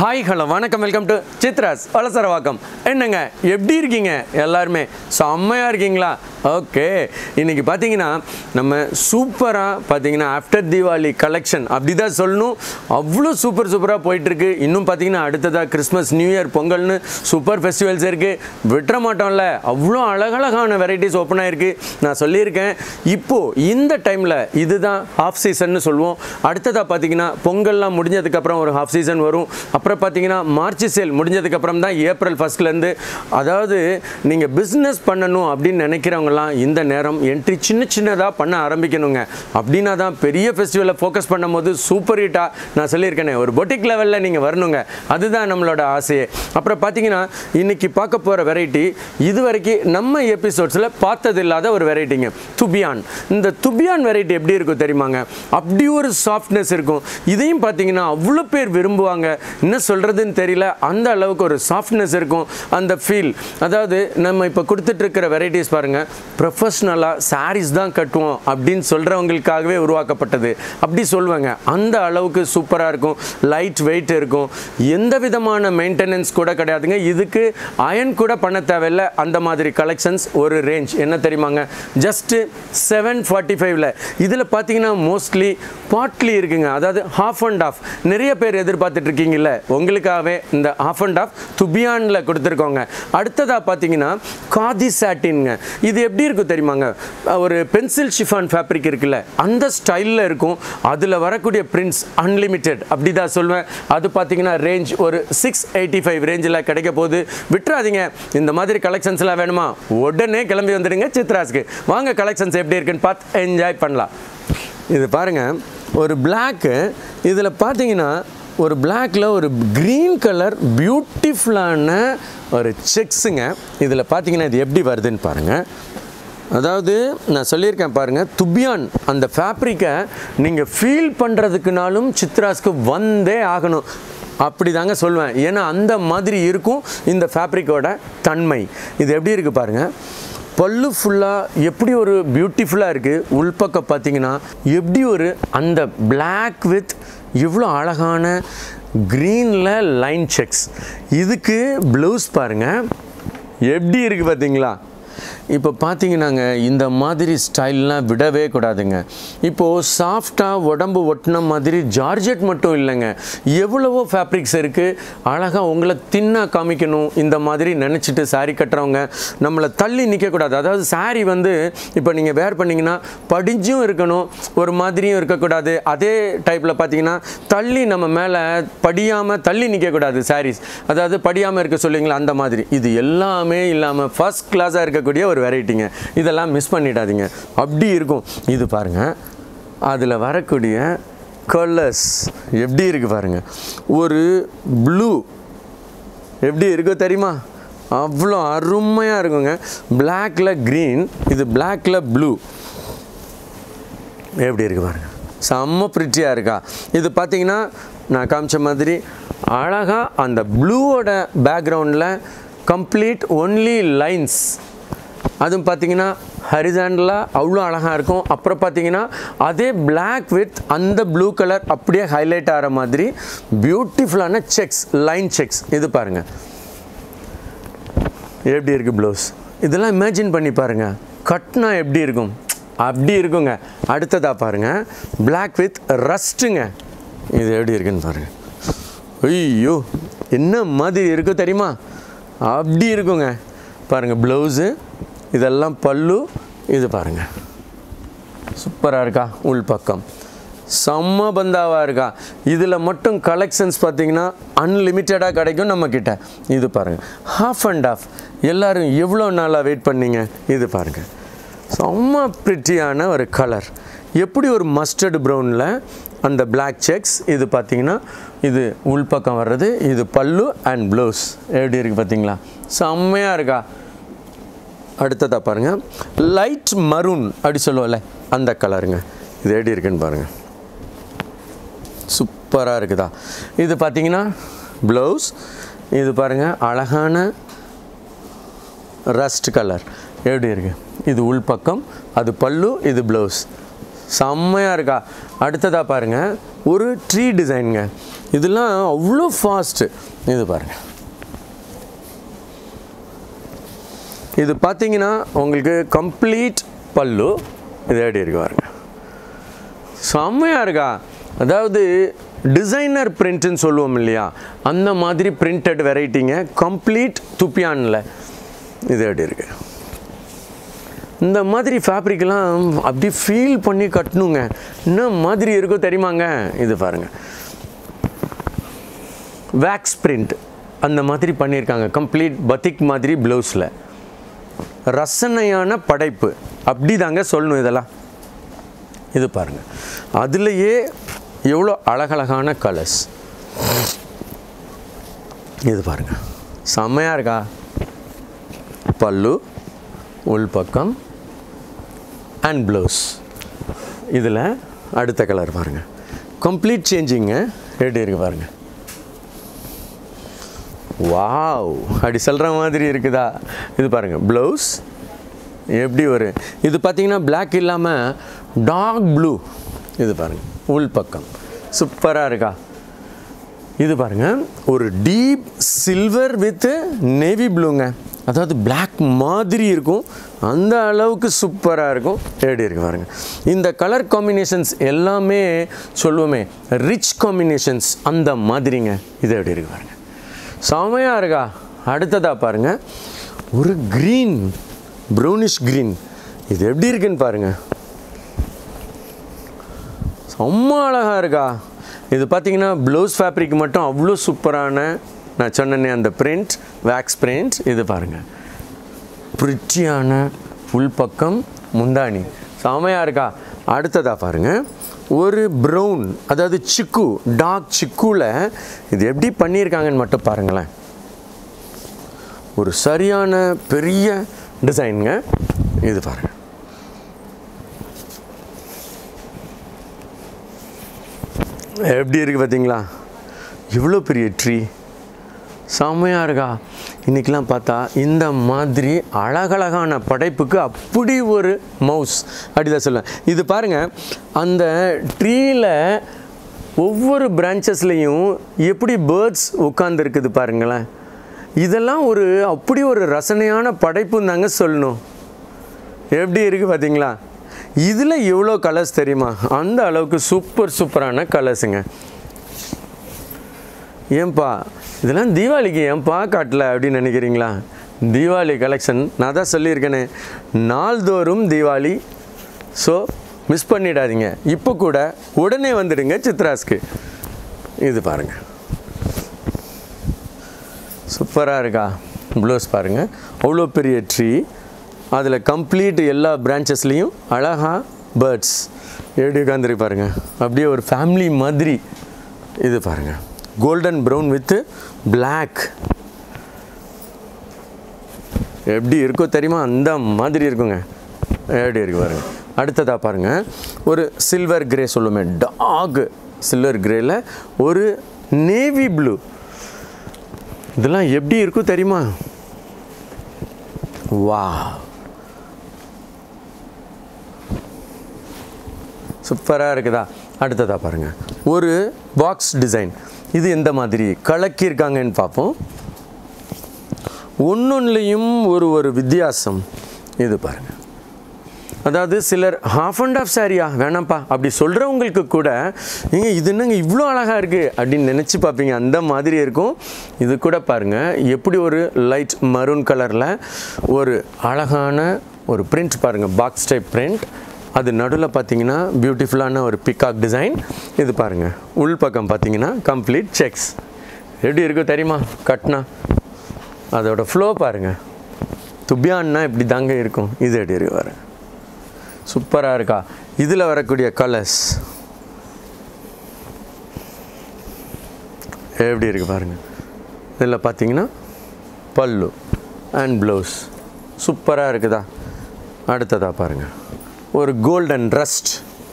hi hello வணக்கம் welcome to Chitra's Valasaravakkam என்னங்க எப்படி இருக்கீங்க எல்லாருமே செம்மையாக இருக்கீங்களா ஓகே இன்னைக்கு பார்த்தீங்கன்னா நம்ம சூப்பராக பார்த்தீங்கன்னா ஆஃப்டர் தீபாவளி கலெக்ஷன் அப்படி தான் சொல்லணும் அவ்வளோ சூப்பர் சூப்பராக போயிட்டுருக்கு இன்னும் பார்த்தீங்கன்னா அடுத்ததாக கிறிஸ்மஸ் நியூ இயர் பொங்கல்னு சூப்பர் ஃபெஸ்டிவல்ஸ் இருக்குது விட்டுற மாட்டோம்ல அவ்வளோ அழகழகான வெரைட்டிஸ் ஓப்பன் ஆயிருக்கு நான் சொல்லியிருக்கேன் இப்போது இந்த டைமில் இதுதான் ஹாஃப் சீசன்னு சொல்லுவோம் அடுத்ததாக பார்த்தீங்கன்னா பொங்கல்லாம் முடிஞ்சதுக்கப்புறம் ஒரு ஹாஃப் சீசன் வரும் அப்புறம் பார்த்தீங்கன்னா மார்ச் சேல் முடிஞ்சதுக்கப்புறம் தான் ஏப்ரல் ஃபஸ்ட்லேருந்து அதாவது நீங்கள் பிஸ்னஸ் பண்ணணும் அப்படின்னு நினைக்கிறவங்கலாம் இந்த நேரம் என்ட்ரி சின்ன சின்னதாக பண்ண ஆரம்பிக்கணுங்க அப்படின்னா தான் பெரிய ஃபெஸ்டிவலை ஃபோக்கஸ் பண்ணும்போது சூப்பர் ஹிட்டாக நான் சொல்லியிருக்கேனே ஒரு பொட்டிக் லெவலில் நீங்கள் வரணுங்க அதுதான் நம்மளோட ஆசையே அப்புறம் பார்த்தீங்கன்னா இன்னைக்கு பார்க்க போகிற வெரைட்டி இது வரைக்கும் நம்ம எபிசோட்ஸில் பார்த்தது இல்லாத ஒரு வெரைட்டிங்க துபியான் இந்த துபியான் வெரைட்டி எப்படி இருக்கும் தெரியுமாங்க அப்படி ஒரு சாஃப்ட்னஸ் இருக்கும் இதையும் பார்த்தீங்கன்னா அவ்வளோ பேர் விரும்புவாங்க என்ன சொல்கிறதுன்னு தெரியல அந்த அளவுக்கு ஒரு சாஃப்ட்னஸ் இருக்கும் அந்த ஃபீல் அதாவது நம்ம இப்போ கொடுத்துட்ருக்கிற வெரைட்டிஸ் பாருங்கள் ப்ரொஃபஷ்னலாக சாரீஸ் தான் கட்டுவோம் அப்படின்னு சொல்கிறவங்களுக்காகவே உருவாக்கப்பட்டது அப்படி சொல்லுவாங்க அந்த அளவுக்கு சூப்பராக இருக்கும் லைட் வெயிட் இருக்கும் எந்த விதமான மெயின்டெனன்ஸ் கூட கிடையாதுங்க இதுக்கு அயன் கூட பண்ண தேவையில்லை அந்த மாதிரி கலெக்ஷன்ஸ் ஒரு ரேஞ்ச் என்ன தெரியுமாங்க ஜஸ்ட்டு செவன் ஃபார்ட்டி ஃபைவ்ல இதில் பார்த்தீங்கன்னா மோஸ்ட்லி பாட்லி இருக்குங்க அதாவது ஹாஃப் அண்ட் ஆஃப் நிறைய பேர் எதிர்பார்த்துட்டு இருக்கீங்கல்ல உங்களுக்காகவே இந்த ஹாஃப் அண்ட் ஆஃப் துபியானில் கொடுத்துருக்கோங்க அடுத்ததாக பார்த்தீங்கன்னா காதி சாட்டின்ங்க இது எப்படி இருக்கும் தெரியுமாங்க ஒரு பென்சில் ஷிஃபான் ஃபேப்ரிக் இருக்குல்ல அந்த ஸ்டைலில் இருக்கும் அதில் வரக்கூடிய பிரிண்ட்ஸ் அன்லிமிட்டெட் அப்படி தான் சொல்லுவேன் அது பார்த்தீங்கன்னா ரேஞ்ச் ஒரு சிக்ஸ் எயிட்டி ஃபைவ் ரேஞ்சில் கிடைக்க போகுது விட்டுறாதீங்க இந்த மாதிரி கலெக்ஷன்ஸ்லாம் வேணுமா உடனே கிளம்பி வந்துடுங்க சித்ராஸ்க்கு வாங்க கலெக்ஷன்ஸ் எப்படி இருக்குன்னு பார்த்து என்ஜாய் பண்ணலாம் இது பாருங்கள் ஒரு பிளாக்கு இதில் பார்த்தீங்கன்னா ஒரு பிளாக்ல ஒரு க்ரீன் கலர் பியூட்டிஃபுல்லான ஒரு செக்ஸுங்க இதில் பார்த்தீங்கன்னா இது எப்படி வருதுன்னு பாருங்கள் அதாவது நான் சொல்லியிருக்கேன் பாருங்கள் துபியான் அந்த ஃபேப்ரிக்கை நீங்கள் ஃபீல் பண்ணுறதுக்குனாலும் சித்ராஸ்க்கு வந்தே ஆகணும் அப்படி தாங்க சொல்லுவேன் ஏன்னா அந்த மாதிரி இருக்கும் இந்த ஃபேப்ரிக்கோட தன்மை இது எப்படி இருக்குது பாருங்கள் பல்லு ஃபுல்லாக எப்படி ஒரு பியூட்டிஃபுல்லாக இருக்குது உள்பக்கம் பார்த்தீங்கன்னா எப்படி ஒரு அந்த பிளாக் வித் இவ்வளோ அழகான க்ரீனில் லைன் செக்ஸ் இதுக்கு ப்ளவுஸ் பாருங்கள் எப்படி இருக்குது பார்த்தீங்களா இப்போ பார்த்தீங்கன்னாங்க இந்த மாதிரி ஸ்டைல்லாம் விடவே கூடாதுங்க இப்போது சாஃப்டாக உடம்பு ஒட்டின மாதிரி ஜார்ஜெட் மட்டும் இல்லைங்க எவ்வளவோ ஃபேப்ரிக்ஸ் இருக்குது அழகாக உங்களை தின்னா காமிக்கணும் இந்த மாதிரி நினச்சிட்டு saree கட்டுறவங்க நம்மளை தள்ளி நிற்கக்கூடாது அதாவது saree வந்து இப்போ நீங்கள் வேர் பண்ணிங்கன்னா படிஞ்சும் இருக்கணும் ஒரு மாதிரியும் இருக்கக்கூடாது அதே டைப்பில் பார்த்தீங்கன்னா தள்ளி நம்ம மேலே படியாமல் தள்ளி நிற்கக்கூடாது sarees அதாவது படியாமல் இருக்க சொல்லுவீங்களா அந்த மாதிரி இது எல்லாமே இல்லாமல் ஃபஸ்ட் கிளாஸாக இருக்கக்கூடிய ஒரு வெரைட்டிங்க இதெல்லாம் மிஸ் பண்ணிடாதீங்க அப்படி இருக்கும் இது பாருங்கள் அதில் வரக்கூடிய கலர்ஸ் எப்படி இருக்குது பாருங்கள் ஒரு ப்ளூ எப்படி இருக்கோ தெரியுமா அவ்வளோ அருமையாக இருக்குங்க பிளாக்ல க்ரீன் இது பிளாக்ல ப்ளூ எப்படி இருக்கு பாருங்க செம்ம ப்ரிட்டியாக இருக்கா இது பார்த்தீங்கன்னா நான் காமிச்ச மாதிரி அழகாக அந்த ப்ளூவோட பேக்ரவுண்டில் கம்ப்ளீட் ஒன்லி லைன்ஸ் அதுவும் பார்த்தீங்கன்னா ஹரிசாண்டலாக அவ்வளோ அழகாக இருக்கும் அப்புறம் பார்த்தீங்கன்னா அதே பிளாக் வித் அந்த ப்ளூ கலர் அப்படியே ஹைலைட் ஆகிற மாதிரி பியூட்டிஃபுல்லான செக்ஸ் லைன் செக்ஸ் இது பாருங்கள் எப்படி இருக்குது ப்ளவுஸ் இதெல்லாம் இமேஜின் பண்ணி பாருங்கள் கட்னா எப்படி இருக்கும் அப்படி இருக்குங்க அடுத்ததாக பாருங்கள் Black வித் ரஸ்ட்டுங்க இது எப்படி இருக்குன்னு பாருங்கள் ஐயோ என்ன மாதிரி இருக்கு தெரியுமா அப்படி இருக்குங்க பாருங்கள் ப்ளவுஸு இதெல்லாம் பல்லு இது பாருங்கள் சூப்பராக இருக்கா உள் பக்கம் செம்ம பந்தாவாக இருக்கா இதில் மட்டும் கலெக்ஷன்ஸ் பார்த்தீங்கன்னா அன்லிமிட்டடாக கிடைக்கும் நம்மக்கிட்ட இது பாருங்கள் ஹாஃப் அண்ட் ஆஃப் எல்லோரும் எவ்வளோ நாளாக வெயிட் பண்ணீங்க இது பாருங்கள் செம்ம ப்ரிட்டியான ஒரு கலர் எப்படி ஒரு மஸ்டர்டு ப்ரௌனில் அந்த Black செக்ஸ் இது பார்த்தீங்கன்னா இது உள்பக்கம் வர்றது இது பல்லு அண்ட் ப்ளவுஸ் எப்படி இருக்குது பார்த்தீங்களா செம்மையாக இருக்கா அடுத்ததாக பாருங்கள் லைட் மரூன் அப்படி சொல்லுவோம்ல அந்த கலருங்க இது எப்படி இருக்குன்னு பாருங்கள் சூப்பராக இருக்குதா இது பார்த்தீங்கன்னா ப்ளவுஸ் இது பாருங்கள் அழகான ரஸ்ட் கலர் எப்படி இருக்கு இது உள்பக்கம் அது பல்லு இது ப்ளவுஸ் செம்மையாக இருக்கா அடுத்ததாக பாருங்கள் ஒரு ட்ரீ டிசைனுங்க இதெல்லாம் அவ்வளோ ஃபாஸ்ட்டு இது பாருங்கள் இது பார்த்தீங்கன்னா உங்களுக்கு கம்ப்ளீட் பல்லு இது எப்படி இருக்கு பாருங்க செம்மையாக இருக்கா அதாவது டிசைனர் பிரிண்ட்டுன்னு சொல்லுவோம் இல்லையா அந்த மாதிரி பிரிண்டட் வெரைட்டிங்க கம்ப்ளீட் துப்பியானில் இது எப்படி இருக்கு இந்த மாதிரி ஃபேப்ரிக்லாம் அப்படி ஃபீல் பண்ணி கட்டணுங்க என்ன மாதிரி இருக்கோ தெரியுமாங்க இது பாருங்க வேக்ஸ் பிரிண்ட் அந்த மாதிரி பண்ணியிருக்காங்க கம்ப்ளீட் பத்திக் மாதிரி ப்ளவுஸில் ரசனையான படைப்பு அப்படி தாங்க சொல்லணும் இதெல்லாம் இது பாருங்க அதுலேயே எவ்வளோ அழகழகான கலர்ஸ் இது பாருங்க செம்மையாக இருக்கா பல்லு உள் பக்கம் அண்ட் ப்ளவுஸ் இதில் அடுத்த கலர் பாருங்க கம்ப்ளீட் சேஞ்சிங்க எப்படி இருக்கு பாருங்க வாவ் அப்படி சொல்கிற மாதிரி இருக்குதா இது பாருங்கள் ப்ளவுஸ் எப்படி வரும் இது பார்த்தீங்கன்னா Black இல்லாமல் டார்க் ப்ளூ இது பாருங்கள் உள் பக்கம் சூப்பராக இருக்கா இது பாருங்கள் ஒரு டீப் சில்வர் வித் நேவி ப்ளூங்க அதாவது Black மாதிரி இருக்கும் அந்த அளவுக்கு சூப்பராக இருக்கும் எப்படி இருக்கு பாருங்கள் இந்த கலர் காம்பினேஷன்ஸ் எல்லாமே சொல்லுவோமே ரிச் காம்பினேஷன்ஸ் அந்த மாதிரிங்க இது எப்படி இருக்கு பாருங்கள் செமையாக இருக்கா அடுத்ததாக பாருங்கள் ஒரு க்ரீன் ப்ரௌனிஷ் க்ரீன் இது எப்படி இருக்குன்னு பாருங்கள் செம்ம அழகாக இருக்கா இது பார்த்தீங்கன்னா ப்ளவுஸ் ஃபேப்ரிக் மட்டும் அவ்வளோ சூப்பரான நான் சொன்னேனே அந்த பிரிண்ட் வேக்ஸ் பிரிண்ட் இது பாருங்கள் பிரிட்டியான உள்பக்கம் முந்தானி செமையாக இருக்கா அடுத்ததாக பாருங்கள் ஒரு ப்ரௌன் அதாவது சிக்கு டார்க் சிக்குவில் இது எப்படி பண்ணியிருக்காங்கன்னு மட்டும் பாருங்களேன் ஒரு சரியான பெரிய டிசைனுங்க இது பாருங்கள் எப்படி இருக்குது பார்த்தீங்களா இவ்வளோ பெரிய ட்ரீ செம்மையாக இருக்கா இன்றைக்கெலாம் பார்த்தா இந்த மாதிரி அழகழகான படைப்புக்கு அப்படி ஒரு மவுஸ் அப்படிதான் சொல்லுவேன் இது பாருங்கள் அந்த ட்ரீயில் ஒவ்வொரு பிரான்ச்சஸ்லேயும் எப்படி பேர்ட்ஸ் உட்காந்துருக்குது பாருங்களேன் இதெல்லாம் ஒரு அப்படி ஒரு ரசனையான படைப்புன்னு தாங்க சொல்லணும் எப்படி இருக்குது பார்த்தீங்களா இதில் எவ்வளோ கலர்ஸ் தெரியுமா அந்த அளவுக்கு சூப்பர் சூப்பரான கலர்ஸுங்க ஏன்பா இதெல்லாம் தீபாவளிக்கு ஏன்பா காட்டல அப்படின்னு நினைக்கிறீங்களா தீபாவளி கலெக்ஷன் நான் தான் சொல்லியிருக்கேனே நாள்தோறும் தீபாவளி ஸோ மிஸ் பண்ணிடாதீங்க இப்போ கூட உடனே வந்துடுங்க சித்ராஸ்க்கு இது பாருங்கள் சூப்பராக இருக்கா ப்ளவுஸ் பாருங்கள் அவ்வளோ பெரிய ட்ரீ அதில் கம்ப்ளீட் எல்லா பிரான்ச்சஸ்லேயும் அழகாக பேர்ட்ஸ் எப்படி உட்காந்துருக்கு பாருங்கள் அப்படியே ஒரு ஃபேமிலி மாதிரி இது பாருங்கள் கோல்டன் ப்ரௌன் வித்து பிளாக் எப்படி இருக்கோ தெரியுமா அந்த மாதிரி இருக்குங்க எப்படி இருக்கு பாருங்க அடுத்ததாக பாருங்கள் ஒரு சில்வர் கிரே சொல்லுமே டாக் சில்வர் கிரேல ஒரு நேவி ப்ளூ இதெல்லாம் எப்படி இருக்கும் தெரியுமா வா சூப்பராக இருக்குதா அடுத்ததாக பாருங்கள் ஒரு பாக்ஸ் டிசைன் இது எந்த மாதிரி கலக்கியிருக்காங்கன்னு பார்ப்போம் ஒன்னொன்றுலேயும் ஒரு ஒரு வித்தியாசம் இது பாருங்கள் அதாவது சிலர் ஹாஃப் அண்ட் ஆஃப் சாரியா வேணாம்ப்பா அப்படி சொல்கிறவங்களுக்கு கூட நீங்கள் இது என்னங்க இவ்வளோ அழகாக இருக்குது அப்படின்னு நினச்சி பார்ப்பீங்க அந்த மாதிரி இருக்கும் இது கூட பாருங்கள் எப்படி ஒரு லைட் மரூன் கலரில் ஒரு அழகான ஒரு பிரிண்ட் பாருங்கள் பாக்ஸ் டைப் பிரிண்ட் அது நடுவில் பார்த்தீங்கன்னா பியூட்டிஃபுல்லான ஒரு பிகாக் டிசைன் இது பாருங்கள் உள் பக்கம் பார்த்தீங்கன்னா கம்ப்ளீட் செக்ஸ் எப்படி இருக்கும் தெரியுமா கட்னா அதோட ஃப்ளோ பாருங்கள் துபியான்னா இப்படி தாங்க இருக்கும் இது எப்படி இருக்கு பாருங்க சூப்பராக இருக்கா இதில் வரக்கூடிய கலர்ஸ் எப்படி இருக்கு பாருங்கள் இதில் பார்த்தீங்கன்னா பல்லு அண்ட் ப்ளவுஸ் சூப்பராக இருக்குதா அடுத்ததாக பாருங்கள் ஒரு கோல்டன் ரஸ்ட்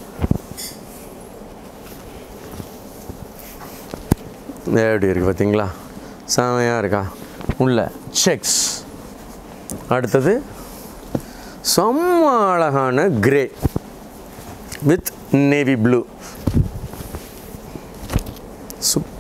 எப்படி இருக்குது பார்த்தீங்களா செமையாக இருக்கா உள்ள செக்ஸ் அடுத்தது செம்ம அழகான கிரே வித் நேவி ப்ளூ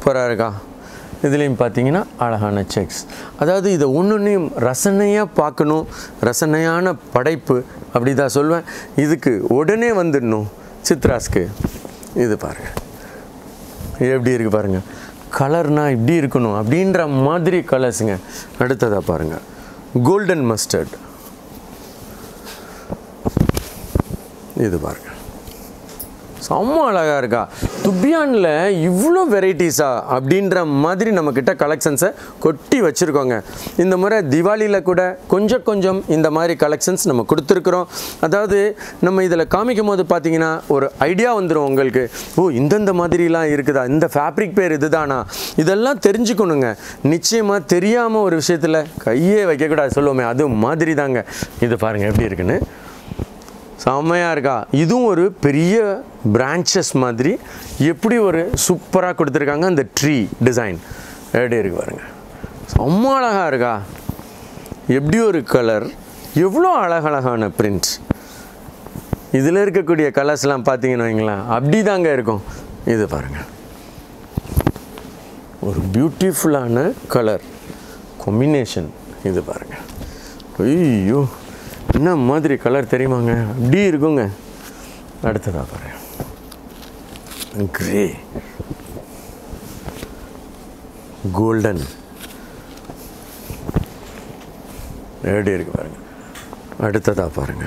சூப்பராக இருக்கா இதுலேயும் பார்த்தீங்கன்னா அழகான செக்ஸ் அதாவது இதை ஒன்றுனையும் ரசனையாக பார்க்கணும் ரசனையான படைப்பு அப்படி தான் சொல்வேன் இதுக்கு உடனே வந்துடணும் சித்ராஸ்க்கு இது பாருங்க எப்படி இருக்கு பாருங்க கலர்னா இப்படி இருக்கணும் அப்படின்ற மாதிரி கலர்ஸுங்க அடுத்ததாக பாருங்க கோல்டன் மஸ்டர்ட் இது பாருங்க செம்ம அழகாக இருக்கா துப்பியானில் இவ்வளோ வெரைட்டிஸா அப்படின்ற மாதிரி நம்மக்கிட்ட கலெக்ஷன்ஸை கொட்டி வச்சுருக்கோங்க இந்த முறை திவாலியில் கூட கொஞ்சம் கொஞ்சம் இந்த மாதிரி கலெக்ஷன்ஸ் நம்ம கொடுத்துருக்குறோம் அதாவது நம்ம இதில் காமிக்கும் போது பார்த்தீங்கன்னா ஒரு ஐடியா வந்துடும் உங்களுக்கு ஓ இந்தந்த மாதிரிலாம் இருக்குதா இந்த ஃபேப்ரிக் பேர் இதுதானா இதெல்லாம் தெரிஞ்சுக்கணுங்க நிச்சயமாக தெரியாமல் ஒரு விஷயத்தில் கையே வைக்கக்கூடாது சொல்லுவோமே அது மாதிரி தாங்க இது பாருங்கள் எப்படி இருக்குன்னு செம்மையாக இருக்கா இதுவும் ஒரு பெரிய பிரான்ச்சஸ் மாதிரி எப்படி ஒரு சூப்பராக கொடுத்துருக்காங்க அந்த ட்ரீ டிசைன் எப்படி இருக்கு பாருங்க செம்ம அழகாக இருக்கா எப்படி ஒரு கலர் எவ்வளோ அழகழகான பிரிண்ட் இதில் இருக்கக்கூடிய கலர்ஸ்லாம் பார்த்தீங்கன்னு வைங்களேன் அப்படி தாங்க இருக்கும் இது பாருங்கள் ஒரு பியூட்டிஃபுல்லான கலர் காம்பினேஷன் இது பாருங்கள் ஐயோ என்ன மாதிரி கலர் தெரியுமாங்க அப்படி இருக்குங்க அடுத்ததா பாருங்க கிரே கோல்டன் எப்படி இருக்கு பாருங்க அடுத்ததா பாருங்க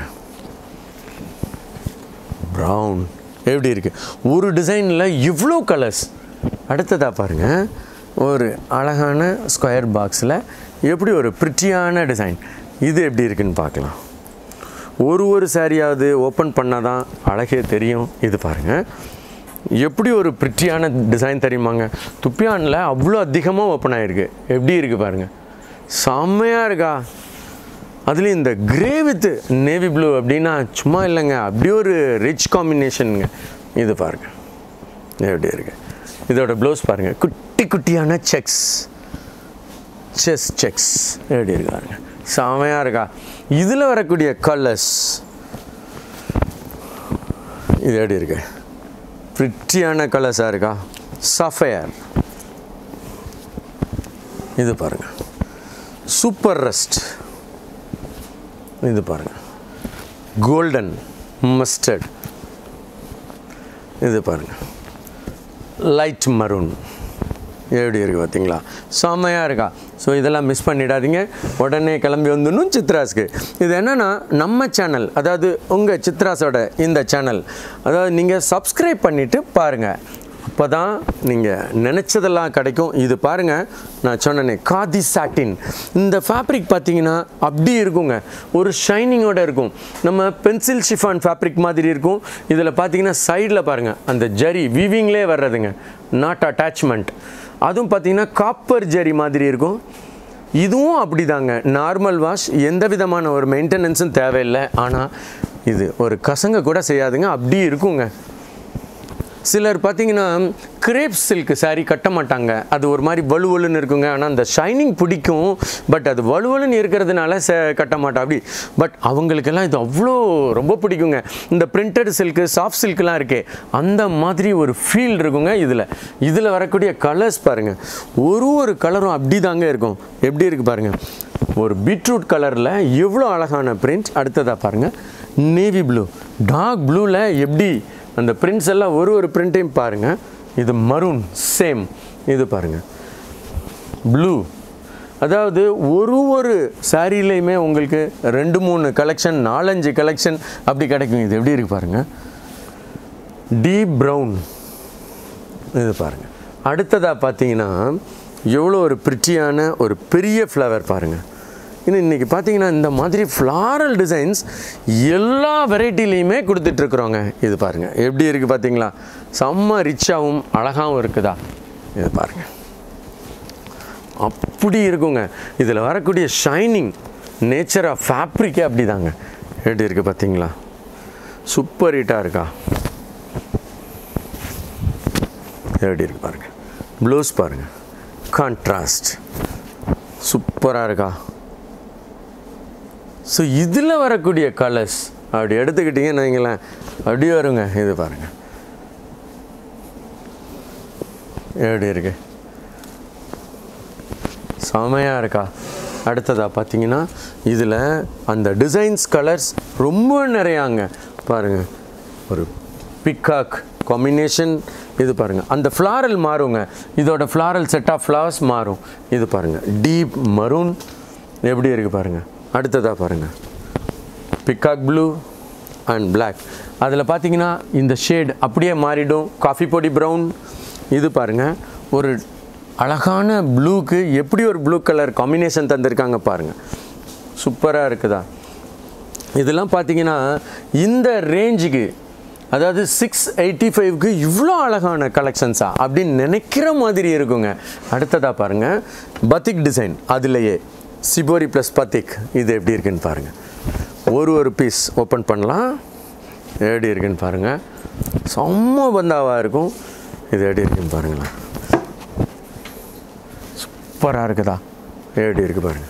ப்ரௌன் எப்படி இருக்கு ஒரு டிசைனில் இவ்வளோ கலர்ஸ் அடுத்ததா பாருங்க ஒரு அழகான ஸ்கொயர் பாக்ஸில் எப்படி ஒரு பிரிட்டியான டிசைன் இது எப்படி இருக்குன்னு பார்க்கலாம் ஒரு ஒரு சாரியாவது ஓப்பன் பண்ணால் தான் அழகே தெரியும் இது பாருங்கள் எப்படி ஒரு பிரிட்டியான டிசைன் தெரியுமாங்க துப்பியானில் அவ்வளோ அதிகமாக ஓப்பன் ஆகிருக்கு எப்படி இருக்குது பாருங்கள் செம்மையாக இருக்கா அதுலேயும் இந்த கிரே வித் நேவி ப்ளூ அப்படின்னா சும்மா இல்லைங்க அப்படியே ஒரு ரிச் காம்பினேஷனுங்க இது பாருங்கள் எப்படி இருக்கு இதோட ப்ளவுஸ் பாருங்கள் குட்டி குட்டியான செக்ஸ் செஸ் செக்ஸ் எப்படி இருக்கு பாருங்க செமையாக இருக்கா இதில் வரக்கூடிய கலர்ஸ் இது எப்படி இருக்கு பிரிட்டியான கலர்ஸாக இருக்கா சஃபயர் இது பாருங்க சூப்பர் ரஸ்ட் இது பாருங்க கோல்டன் மஸ்டர்ட் இது பாருங்க லைட் மரூன் எப்படி இருக்குது பார்த்தீங்களா செம்மையாக இருக்கா ஸோ இதெல்லாம் மிஸ் பண்ணிடாதீங்க உடனே கிளம்பி வந்துடணும் சித்ராஸ்க்கு இது என்னென்னா நம்ம சேனல் அதாவது உங்கள் சித்ராஸோட இந்த சேனல் அதாவது நீங்கள் சப்ஸ்கிரைப் பண்ணிவிட்டு பாருங்கள் அப்போ தான் நீங்கள் நினச்சதெல்லாம் கிடைக்கும் இது பாருங்கள் நான் சொன்னேனே காதி சாட்டின் இந்த ஃபேப்ரிக் பார்த்தீங்கன்னா அப்படி இருக்குங்க ஒரு ஷைனிங்கோட இருக்கும் நம்ம பென்சில் ஷிஃபான் ஃபேப்ரிக் மாதிரி இருக்கும் இதில் பார்த்தீங்கன்னா சைடில் பாருங்கள் அந்த ஜரி வீவிங்லே வர்றதுங்க நாட் அட்டாச்மெண்ட் அதுவும் பார்த்தீங்கன்னா காப்பர் ஜரி மாதிரி இருக்கும் இதுவும் அப்படிதாங்க நார்மல் வாஷ் எந்த விதமான ஒரு மெயின்டெனன்ஸும் தேவையில்லை ஆனால் இது ஒரு கசங்க கூட செய்யாதுங்க அப்படி இருக்குங்க சிலர் பார்த்தீங்கன்னா கிரேப் சில்க் saree கட்ட மாட்டாங்க அது ஒரு மாதிரி வலுவலுன்னு இருக்குங்க ஆனால் அந்த ஷைனிங் பிடிக்கும் பட் அது வலுவலுன்னு இருக்கிறதுனால ச கட்ட மாட்டா அப்படி பட் அவங்களுக்கெல்லாம் இது அவ்வளோ ரொம்ப பிடிக்குங்க இந்த பிரிண்டட் சில்க்கு சாஃப்ட் சில்க்லாம் இருக்கே அந்த மாதிரி ஒரு ஃபீல் இருக்குங்க இதில் இதில் வரக்கூடிய கலர்ஸ் பாருங்கள் ஒரு ஒரு கலரும் அப்படி தாங்க இருக்கும் எப்படி இருக்குது பாருங்கள் ஒரு பீட்ரூட் கலரில் எவ்வளோ அழகான பிரிண்ட் அடுத்ததாக பாருங்கள் நேவி ப்ளூ டார்க் ப்ளூவில் எப்படி அந்த பிரிண்ட்ஸ் எல்லாம் ஒரு ஒரு பிரிண்ட்டையும் பாருங்கள் இது மரூன் சேம் இது பாருங்கள் ப்ளூ அதாவது ஒரு ஒரு சாரீலையுமே உங்களுக்கு ரெண்டு மூணு கலெக்ஷன் நாலஞ்சு கலெக்ஷன் அப்படி கிடைக்கும் இது எப்படி இருக்கு பாருங்கள் டீப் ப்ரௌன் இது பாருங்கள் அடுத்ததாக பார்த்தீங்கன்னா எவ்வளோ ஒரு பிரிட்டியான ஒரு பெரிய ஃப்ளவர் பாருங்கள் இன்னும் இன்றைக்கி பார்த்தீங்கன்னா இந்த மாதிரி ஃப்ளாரல் டிசைன்ஸ் எல்லா வெரைட்டிலையுமே கொடுத்துட்ருக்குறோங்க இது பாருங்கள் எப்படி இருக்குது பார்த்தீங்களா செம்ம ரிச்சாகவும் அழகாகவும் இருக்குதா இது பாருங்கள் அப்படி இருக்குங்க இதில் வரக்கூடிய ஷைனிங் நேச்சர் ஆஃப் ஃபேப்ரிக்கே அப்படி தாங்க எப்படி இருக்குது பார்த்தீங்களா சூப்பர் ஹீட்டாக இருக்கா எப்படி இருக்கு பாருங்கள் ப்ளவுஸ் பாருங்கள் கான்ட்ராஸ்ட் சூப்பராக இருக்கா ஸோ இதில் வரக்கூடிய கலர்ஸ் அப்படி எடுத்துக்கிட்டிங்கன்னு வைங்களேன் அப்படி வருங்க இது பாருங்கள் எப்படி இருக்கு செமையாக இருக்கா அடுத்ததாக பார்த்தீங்கன்னா இதில் அந்த டிசைன்ஸ் கலர்ஸ் ரொம்ப நிறையாங்க பாருங்கள் ஒரு பிக்காக் காம்பினேஷன் இது பாருங்கள் அந்த ஃப்ளாரல் மாறுங்க இதோட ஃப்ளாரல் செட் ஆஃப் ஃப்ளவர்ஸ் மாறும் இது பாருங்கள் டீப் மரூன் எப்படி இருக்குது பாருங்கள் அடுத்ததாக பாருங்கள் பிக்காக் ப்ளூ அண்ட் Black அதில் பார்த்தீங்கன்னா இந்த ஷேட் அப்படியே மாறிடும் காஃபி பொடி ப்ரௌன் இது பாருங்கள் ஒரு அழகான ப்ளூக்கு எப்படி ஒரு ப்ளூ கலர் காம்பினேஷன் தந்திருக்காங்க பாருங்கள் சூப்பராக இருக்குதா இதெல்லாம் பார்த்தீங்கன்னா இந்த ரேஞ்சுக்கு அதாவது சிக்ஸ் எயிட்டி ஃபைவ்க்கு இவ்வளோ அழகான கலெக்ஷன்ஸா அப்படின்னு நினைக்கிற மாதிரி இருக்குங்க அடுத்ததாக பாருங்கள் பத்திக் டிசைன் அதுலேயே சிபோரி ப்ளஸ் பத்திக் இது எப்படி இருக்குன்னு பாருங்கள் ஒரு ஒரு பீஸ் ஓப்பன் பண்ணலாம் எப்படி இருக்குன்னு பாருங்கள் செம்ம பந்தாவாக இருக்கும் இது எப்படி இருக்குன்னு பாருங்களேன் சூப்பராக இருக்குதா எப்படி இருக்கு பாருங்கள்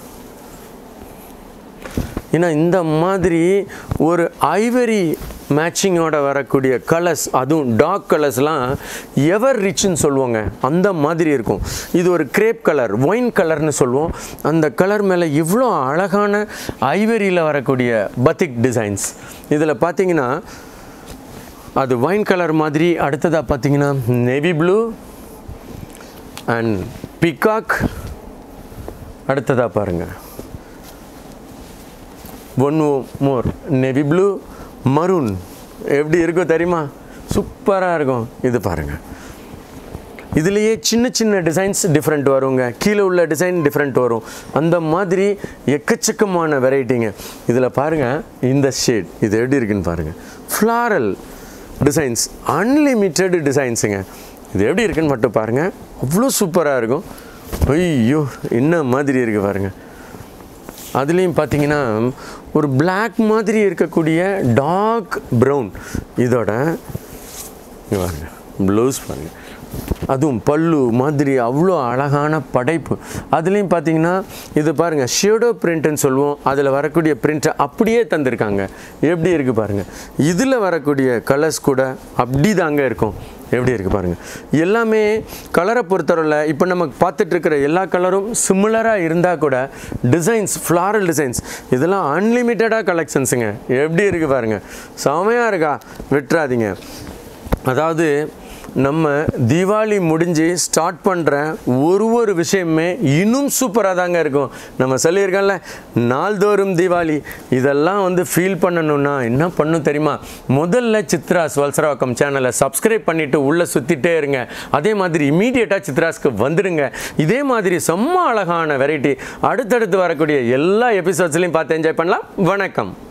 ஏன்னா இந்த மாதிரி ஒரு ஐவரி மேட்சிங்கோட வரக்கூடிய கலர்ஸ் அதுவும் டார்க் கலர்ஸ்லாம் எவர் ரிச்னு சொல்லுவாங்க அந்த மாதிரி இருக்கும் இது ஒரு கிரேப் கலர் ஒயின் கலர்னு சொல்லுவோம் அந்த கலர் மேலே இவ்வளோ அழகான ஐவரியில் வரக்கூடிய பத்திக் டிசைன்ஸ் இதில் பார்த்தீங்கன்னா அது ஒயின் கலர் மாதிரி அடுத்ததாக பார்த்தீங்கன்னா நேவி ப்ளூ அண்ட் பிகாக் அடுத்ததாக பாருங்கள் one more navy blue maroon எப்படி இருக்கும் தெரியுமா சூப்பராக இருக்கும் இது பாருங்கள் இதுலேயே சின்ன சின்ன டிசைன்ஸ் டிஃப்ரெண்ட் வருங்க கீழே உள்ள டிசைன் டிஃப்ரெண்ட் வரும் அந்த மாதிரி எக்கச்சக்கமான வெரைட்டிங்க இதில் பாருங்கள் இந்த ஷேட் இது எப்படி இருக்குன்னு பாருங்கள் ஃப்ளாரல் டிசைன்ஸ் அன்லிமிட்டெட் டிசைன்ஸுங்க இது எப்படி இருக்குன்னு மட்டும் பாருங்கள் அவ்வளோ சூப்பராக இருக்கும் ஐயோ என்ன மாதிரி இருக்குது பாருங்கள் அதுலேயும் பார்த்தீங்கன்னா ஒரு Black மாதிரி இருக்கக்கூடிய டார்க் ப்ரௌன் இதோட இங்க பாருங்க ப்ளவுஸ் பாருங்க அதுவும் பல்லு மாதிரி அவ்வளோ அழகான படைப்பு அதுலேயும் பார்த்தீங்கன்னா இது பாருங்கள் ஷேடோ பிரிண்ட்னு சொல்லுவோம் அதில் வரக்கூடிய பிரிண்ட்டை அப்படியே தந்திருக்காங்க எப்படி இருக்குது பாருங்கள் இதில் வரக்கூடிய கலர்ஸ் கூட அப்படி தாங்க இருக்கும் எப்படி இருக்குது பாருங்கள் எல்லாமே கலரை பொறுத்தவரையில் இப்போ நம்ம பார்த்துட்டு இருக்கிற எல்லா கலரும் சிமிலராக இருந்தால் கூட டிசைன்ஸ் ஃப்ளாரல் டிசைன்ஸ் இதெல்லாம் அன்லிமிட்டடாக கலெக்ஷன்ஸுங்க எப்படி இருக்குது பாருங்கள் செமையாக இருக்கா விட்டுறாதீங்க அதாவது நம்ம தீபாவளி முடிஞ்சு ஸ்டார்ட் பண்ணுற ஒரு ஒரு விஷயமே இன்னும் சூப்பராக தாங்க இருக்கும் நம்ம சொல்லியிருக்கோம்ல நாள்தோறும் தீபாவளி இதெல்லாம் வந்து ஃபீல் பண்ணணும்னா என்ன பண்ணும் தெரியுமா முதல்ல சித்ராஸ் வல்சராக்கம் சேனலை சப்ஸ்கிரைப் பண்ணிவிட்டு உள்ளே சுற்றிட்டே இருங்க அதே மாதிரி இமீடியட்டாக சித்ராஸ்க்கு வந்துடுங்க இதே மாதிரி செம்ம அழகான வெரைட்டி அடுத்தடுத்து வரக்கூடிய எல்லா எபிசோட்ஸ்லையும் பார்த்து என்ஜாய் பண்ணலாம் வணக்கம்